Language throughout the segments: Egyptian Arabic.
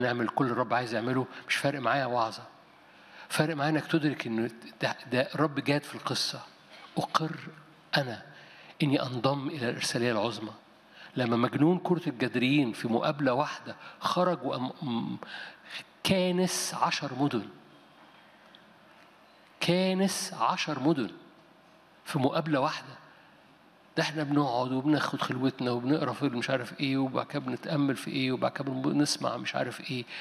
نعمل كل الرب عايز يعمله مش فارق معايا وعظة فارق معايا انك تدرك ان ده, ده الرب جاد في القصة أقر أنا إني أنضم إلى الإرسالية العظمى لما مجنون كرة الجدريين في مقابلة واحدة خرج وأم كانس عشر مدن كانس عشر مدن في مقابلة واحدة ده احنا بنقعد وبناخد خلوتنا وبنقرا في مش عارف ايه وبعد كده بنتامل في ايه وبعد كده بنسمع مش عارف ايه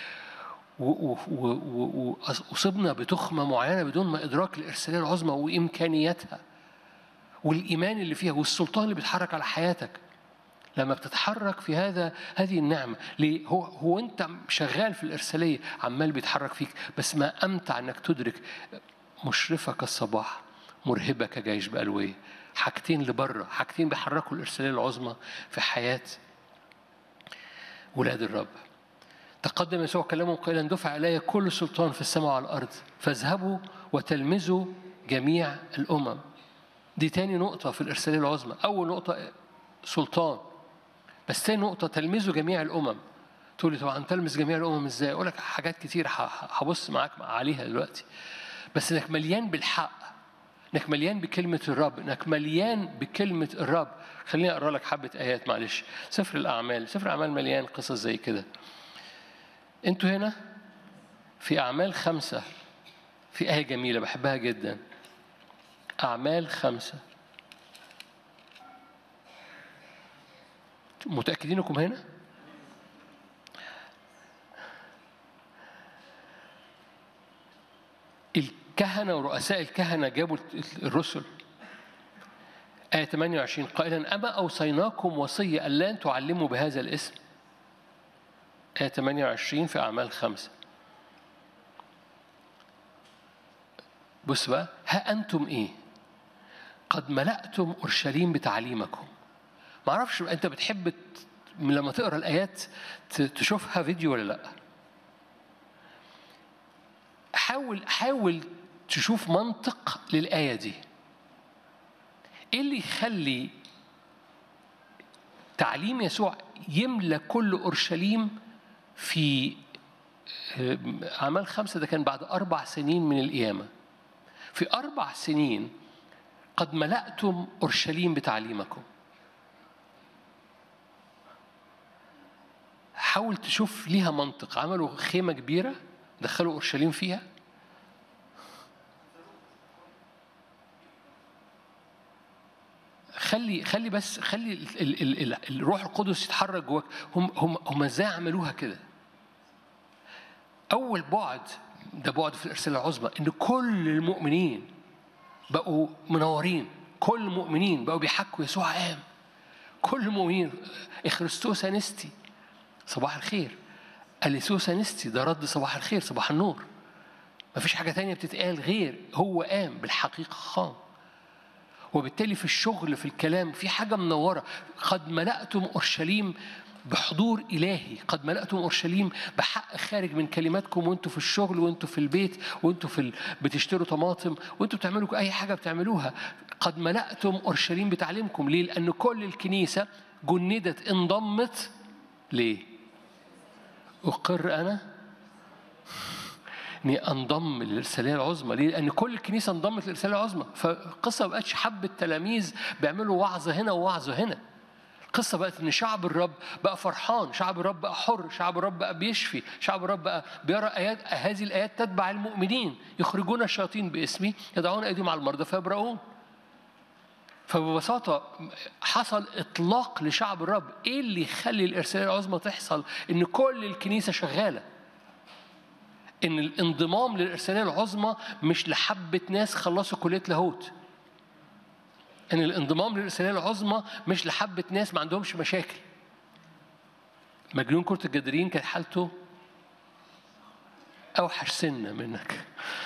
وأصبنا بتخمة معينة بدون ما إدراك الإرسالية العظمى وإمكانياتها والإيمان اللي فيها والسلطان اللي بيتحرك على حياتك لما بتتحرك في هذا هذه النعمة ليه هو هو أنت شغال في الإرسالية عمال بيتحرك فيك بس ما أمتع إنك تدرك مشرفة كالصباح مرهبة كجيش بألوية حاجتين لبره حاجتين بيحركوا الإرسالية العظمى في حياة ولاد الرب تقدم يسوع كلامه قائلا دفع إلي كل سلطان في السماء وعلى الأرض فاذهبوا وتلمذوا جميع الأمم دي تاني نقطة في الإرسالية العظمى أول نقطة سلطان بس تاني نقطة تلمذوا جميع الأمم تقول لي طبعا تلمذ جميع الأمم إزاي؟ أقول لك حاجات كتير هبص معاك عليها دلوقتي بس إنك مليان بالحق انك مليان بكلمة الرب انك مليان بكلمة الرب خليني اقرا لك حبة ايات معلش سفر الاعمال سفر الاعمال مليان قصص زي كده انتوا هنا في اعمال خمسة في آية جميلة بحبها جدا أعمال خمسة متأكدين انكم هنا؟ الكهنة ورؤساء الكهنة جابوا الرسل آية 28 قائلا أما أوصيناكم وصية ألا تعلموا بهذا الاسم آية 28 في أعمال خمسة بص بقى ها أنتم إيه قد ملأتم أورشليم بتعليمكم ما أعرفش أنت بتحب لما تقرأ الآيات تشوفها فيديو ولا لأ حاول حاول تشوف منطق للآية دي إيه اللي يخلي تعليم يسوع يملى كل أورشليم في أعمال خمسة ده كان بعد أربع سنين من القيامة في أربع سنين قد ملأتم أورشليم بتعليمكم حاول تشوف ليها منطق عملوا خيمة كبيرة دخلوا أورشليم فيها خلي خلي بس خلي ال ال ال الروح القدس يتحرك جواك هم هم هم ازاي عملوها كده؟ أول بعد ده بعد في الإرسال العظمى إن كل المؤمنين بقوا منورين كل المؤمنين بقوا بيحكوا يسوع قام كل المؤمنين اخرستوس انستي صباح الخير اليسوس انستي ده رد صباح الخير صباح النور مفيش حاجة تانية بتتقال غير هو قام بالحقيقة خام وبالتالي في الشغل في الكلام في حاجة منورة قد ملأتم أورشليم بحضور إلهي قد ملأتم أورشليم بحق خارج من كلماتكم وانتوا في الشغل وانتوا في البيت وانتوا في ال... بتشتروا طماطم وانتوا بتعملوا أي حاجة بتعملوها قد ملأتم أورشليم بتعليمكم ليه؟ لأن كل الكنيسة جندت انضمت ليه؟ أقر أنا اني انضم للرساليه العظمى ليه؟ لان كل الكنيسه انضمت للرساليه العظمى فالقصه ما بقتش حبه تلاميذ بيعملوا وعظه هنا ووعظه هنا القصه بقت ان شعب الرب بقى فرحان شعب الرب بقى حر شعب الرب بقى بيشفي شعب الرب بقى بيرى ايات هذه الايات تتبع المؤمنين يخرجون الشياطين باسمي يضعون ايديهم على المرضى فيبرؤون فببساطة حصل إطلاق لشعب الرب إيه اللي يخلي الإرسالية العظمى تحصل إن كل الكنيسة شغالة ان الانضمام للارساليه العظمى مش لحبه ناس خلصوا كليه لاهوت ان الانضمام للارساليه العظمى مش لحبه ناس ما عندهمش مشاكل مجنون كره الجدرين كانت حالته اوحش سنه منك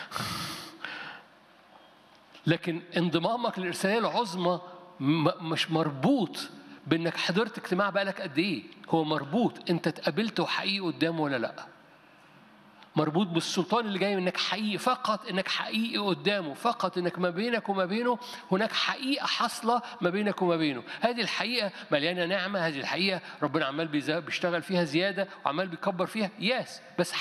لكن انضمامك للارساليه العظمى مش مربوط بانك حضرت اجتماع بقالك قد ايه هو مربوط انت اتقابلت وحقيقي قدامه ولا لا مربوط بالسلطان اللي جاي منك حقيقي فقط انك حقيقي قدامه فقط انك ما بينك وما بينه هناك حقيقه حاصله ما بينك وما بينه هذه الحقيقه مليانه نعمه هذه الحقيقه ربنا عمال بيشتغل فيها زياده وعمال بيكبر فيها ياس بس